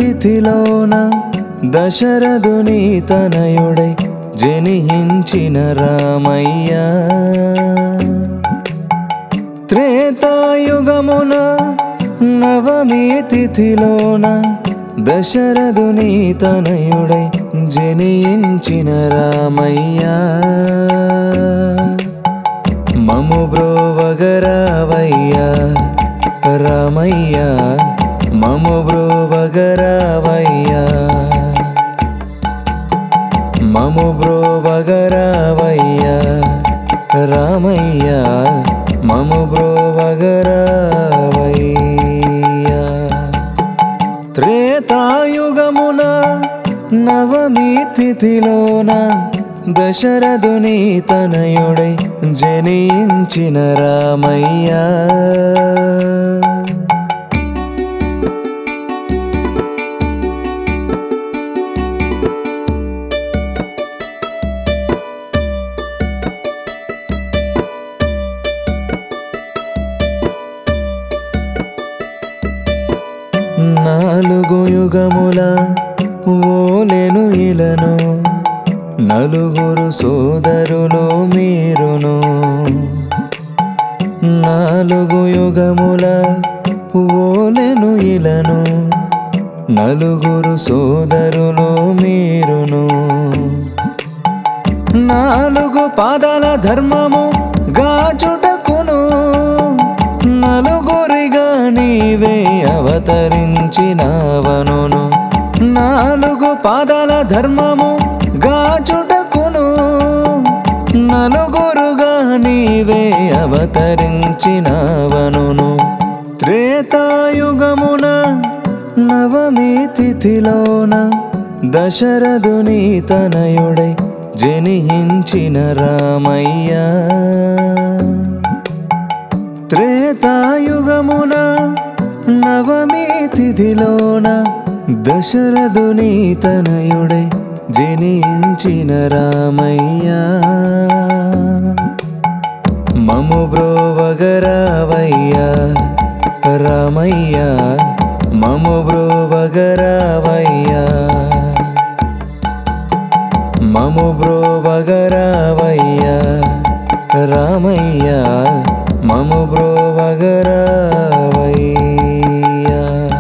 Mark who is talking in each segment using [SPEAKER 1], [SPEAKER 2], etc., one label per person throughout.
[SPEAKER 1] తిథిలోన దశరథుని తనయుడై జనించిన రామయ్య త్రేతాయుగమున నవమి తిథిలోన దశరథుని తనయుడై జనించిన రామయ్య మము బ్రోవగరావయ్యా రామయ్య మము బ్రోవగరావయ్యా మము బ్రోవగరావయ్యా రామయ్య మము బ్రోవగరావయ్యా త్రేతాయుగమున నవమి తిథిలోన దశరథుని తనయుడై జనించిన రామయ్య నాలుగు యుగముల ఓలెను ఇలను నలుగురు సోదరులు మీరును నాలుగు యుగముల ఓలెను ఇలను నలుగురు సోదరులు మీరును నాలుగు పాదాల ధర్మము గాచుటకును నలుగురిగా నీవే అవతరించినవనును నాలుగు పాదాల ధర్మము గాచుటకును నలుగురుగా నీవే అవతరించినవనును త్రేతాయుగమున నవమి తిథిలోన దశరథుని తనయుడై జనించిన రామయ్య త్రేతాయుగమున నవమి తిథిలోన దశరథుని తనయుడై జనించిన రామయ్య మము బ్రోవగరావయ్యా రామయ్య మము బ్రోవగరావయ్యా మము బ్రోవగరావయ్యా రామయ్య మము బ్రోవగరావయ్యా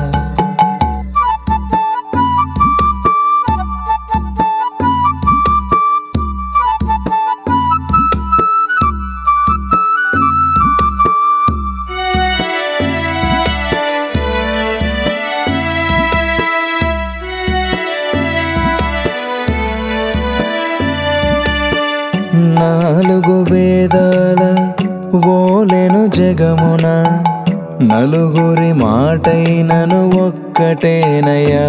[SPEAKER 1] నాలుగు వేదాల ఓలెను జగమున నలుగురి మాటైనను ఒక్కటేనయ్యా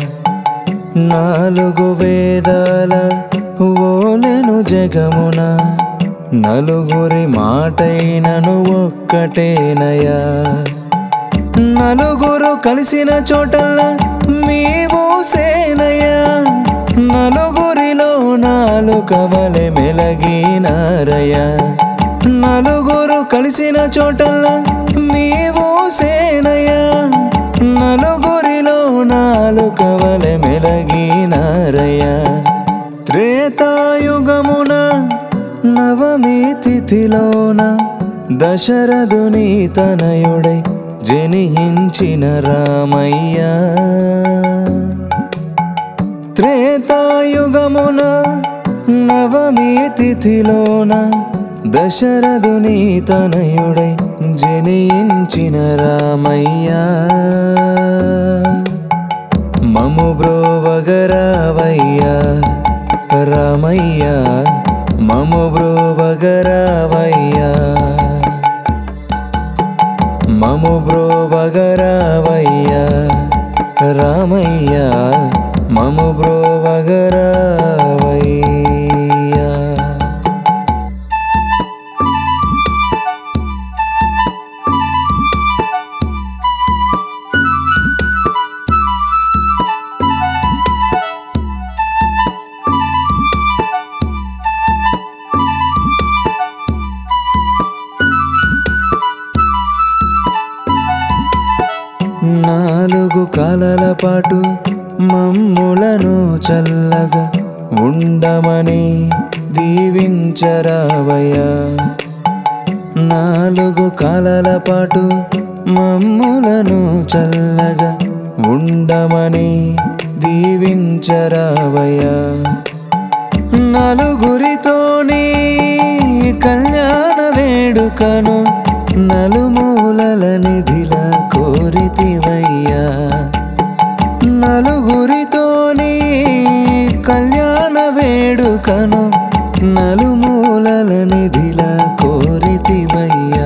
[SPEAKER 1] నాలుగు వేదాల ఓలెను జగమున నలుగురి మాటైనను ఒక్కటేనయ్యా నలుగురు కలిసిన చోటల్లా మీవు సేనయ్యా నలుగురిలో నాలుక వలె మెలగినారయ్యా నలుగురు కలిసిన చోటల్లా మీవు సేనయ్యా నలుగురిలో నాలుక వలె మెలగినారయ్యా త్రేతాయుగమున నవమి తిథిలోన దశరథుని తనయుడై జనించిన రామయ్య త్రేతాయుగమున నవమి తిథిలోన దశరథుని తనయుడై జనించిన రామయ్య మము బ్రోవగరావయ్యా రామయ్య మము బ్రోవగరావయ్యా మము బ్రోవగరావయ్యా రామయ్య మము బ్రోవగరావయ్యా నాలుగు నాలుగు కాలాల పాటు మమ్ములను చల్లగా ఉండమని దీవించరావయ్యా నాలుగు కాలాల పాటు మమ్ములను చల్లగా ఉండమని దీవించరావయ్యా నలుగురితోని కళ్యాణ వేడుకను నలుమూలల నిధిల కోరితివయ్యా నలుగురితోని కళ్యాణ వేడుకను నలుమూలల నిధిల కోరితివయ్యా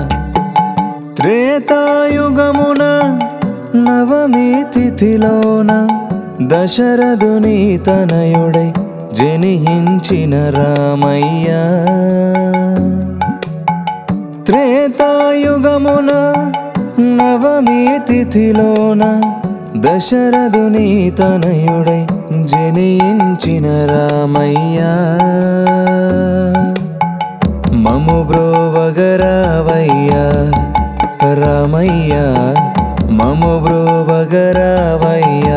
[SPEAKER 1] త్రేతాయుగమున నవమి తిథిలోన దశరథుని తనయుడై జనించిన రామయ్యా త్రేతాయుగమున నవమి తిథిలోన దశరథుని తనయుడై జనించిన రామయ్యా మము బ్రోవగరావయ్యా రామయ్యా మము బ్రోవగరావయ్యా